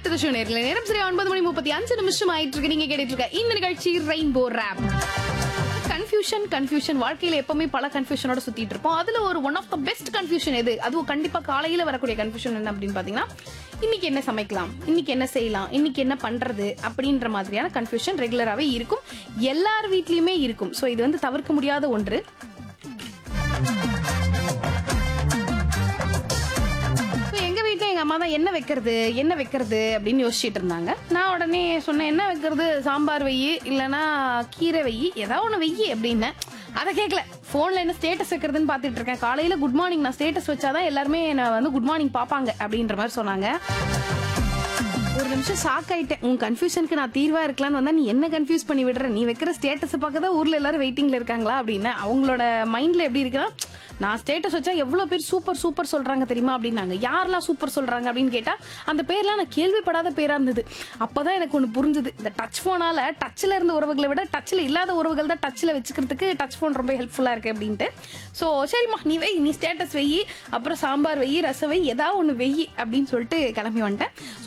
to show நேரில் நேரம் சரி ஒன்பது மணி முப்பத்தி அஞ்சு நிமிஷம் ஆயிட்டு இருக்கு நீங்க கேட்டுட்டு இருக்க இந்த நிகழ்ச்சி ரெயின்போ ரேப் கன்ஃபியூஷன் கன்ஃபியூஷன் வாழ்க்கையில எப்பவுமே பல கன்ஃபியூஷனோட சுத்திட்டு இருப்போம் அதுல ஒரு one of the best confusion எது அதுவும் கண்டிப்பா காலையில வரக்கூடிய கன்ஃபியூஷன் என்ன அப்படின்னு பாத்தீங்கன்னா இன்னைக்கு என்ன சமைக்கலாம் இன்னைக்கு என்ன செய்யலாம் இன்னைக்கு என்ன பண்றது அப்படின்ற மாதிரியான கன்ஃபியூஷன் ரெகுலராகவே இருக்கும் எல்லார் வீட்லயுமே இருக்கும் ஸோ இது வந்து தவிர்க்க முடியாத ஒன்று So, எங்க வீட்ல எங்க அம்மா தான் என்ன வைக்கிறது என்ன வைக்கிறது அப்படின்னு யோசிச்சுட்டு இருந்தாங்க நான் உடனே சொன்னேன் என்ன வைக்கிறது சாம்பார் வெயி இல்லனா கீரை வெயி ஏதாவது ஒண்ணு வெயி அப்படின்னு அதை கேட்கல போன்ல என்ன ஸ்டேட்டஸ் வைக்கிறதுன்னு பாத்துட்டு இருக்கேன் காலையில குட் மார்னிங் நான் ஸ்டேட்டஸ் வச்சாதான் எல்லாருமே என்ன வந்து குட் மார்னிங் பாப்பாங்க அப்படின்ற மாதிரி சொன்னாங்க ஒரு நிமிஷம் ஷாக் ஆயிட்டேன் உன் கன்ஃபியூஷனுக்கு நான் தீர்வா இருக்கலாம்னு வந்தா நீ என்ன கன்ஃபியூஸ் பண்ணி விடுற நீ வைக்கிற ஸ்டேட்டஸ் பார்க்க தான் ஊர்ல எல்லாரும் வெயிட்டிங்ல இருக்காங்களா அப்படின்னு அவங்களோட மைண்ட்ல எப்படி இருக்குன்னா நான் ஸ்டேட்டஸ் வச்சா எவ்வளவு பேர் சூப்பர் சூப்பர் சொல்றாங்க தெரியுமா அப்படின்னாங்க யாரெல்லாம் சூப்பர் சொல்றாங்க அப்படின்னு கேட்டா அந்த பேர்லாம் நான் கேள்விப்படாத பேரா இருந்தது அப்பதான் எனக்கு ஒண்ணு புரிஞ்சுது இந்த டச் போனால டச்ல இருந்த உறவுகளை விட டச்ல இல்லாத உறவுகள் தான் டச்ல வச்சுக்கிறதுக்கு டச் போன் ரொம்ப ஹெல்ப்ஃபுல்லா இருக்கு அப்படின்ட்டு ஸோ சரிம்மா நீ வை நீ ஸ்டேட்டஸ் வெயி அப்புறம் சாம்பார் வெயி ரசம் வெயி ஏதாவது ஒன்று வெயி அப்படின்னு சொல்லிட்டு கிளம்பி வந்துட்டேன்